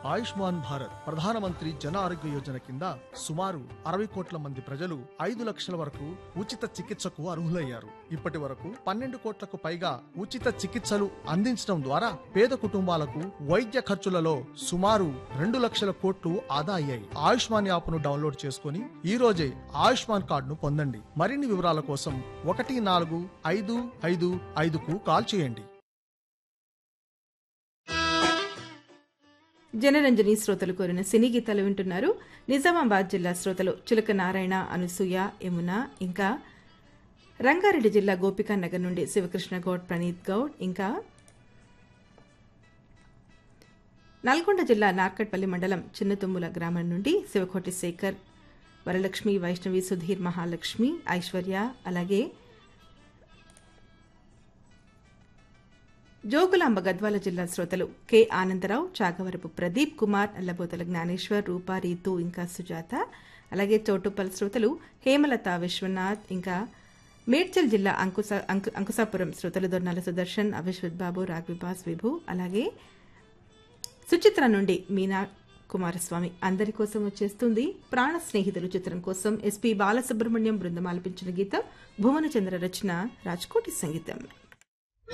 ఆయుష్మాన్ భారత్ ప్రధానమంత్రి జన ఆరోగ్య యోజన కింద సుమారు అరవై కోట్ల మంది ప్రజలు ఐదు లక్షల వరకు ఉచిత చికిత్సకు అర్హులయ్యారు ఇప్పటి వరకు పన్నెండు కోట్లకు పైగా ఉచిత చికిత్సలు అందించడం ద్వారా పేద కుటుంబాలకు వైద్య ఖర్చులలో సుమారు రెండు లక్షల కోట్లు ఆదా అయ్యాయి ఆయుష్మాన్ యాప్ను డౌన్లోడ్ చేసుకుని ఈ రోజే ఆయుష్మాన్ కార్డును పొందండి మరిన్ని వివరాల కోసం ఒకటి నాలుగు ఐదు ఐదు ఐదుకు కాల్ చేయండి జనరంజని శ్రోతలు కోరిన సినీ గీతాలు వింటున్నారు నిజామాబాద్ జిల్లా శ్రోతలు చిలక నారాయణ అనసూయ యమున ఇంకా రంగారెడ్డి జిల్లా గోపికా నగర్ నుండి శివకృష్ణ గౌడ్ ప్రణీత్ గౌడ్ ఇంకా నల్గొండ జిల్లా నార్కట్పల్లి మండలం చిన్నతుమ్ముల గ్రామం నుండి శివకోటి శేఖర్ వరలక్ష్మి వైష్ణవి సుధీర్ మహాలక్ష్మి ఐశ్వర్య అలాగే జోగులాంబ గద్వాల జిల్లా శ్రోతలు కె ఆనందరావు చాగవరపు ప్రదీప్ కుమార్ అల్లబోతల జ్ఞానేశ్వర్ రూపా రీతు ఇంకా సుజాత అలాగే చౌటుప్పల్ శ్రోతలు హేమలత విశ్వనాథ్ ఇంకా మేడ్చల్ జిల్లా అంకుశ అంకు అంకుశాపురం శ్రోతలు దొర్నాల సుదర్శన్ అవిశ్వత్ బాబు రాగ్విపాస్ విభు అలాగే సుచిత్ర నుండి మీనా కుమారస్వామి అందరి కోసం వచ్చేస్తుంది ప్రాణ స్నేహితులు చిత్రం కోసం ఎస్పీ బాలసుబ్రహ్మణ్యం బృందం ఆలపించిన గీతం భువనచంద్ర రచన రాజ్కోటి సంగీతం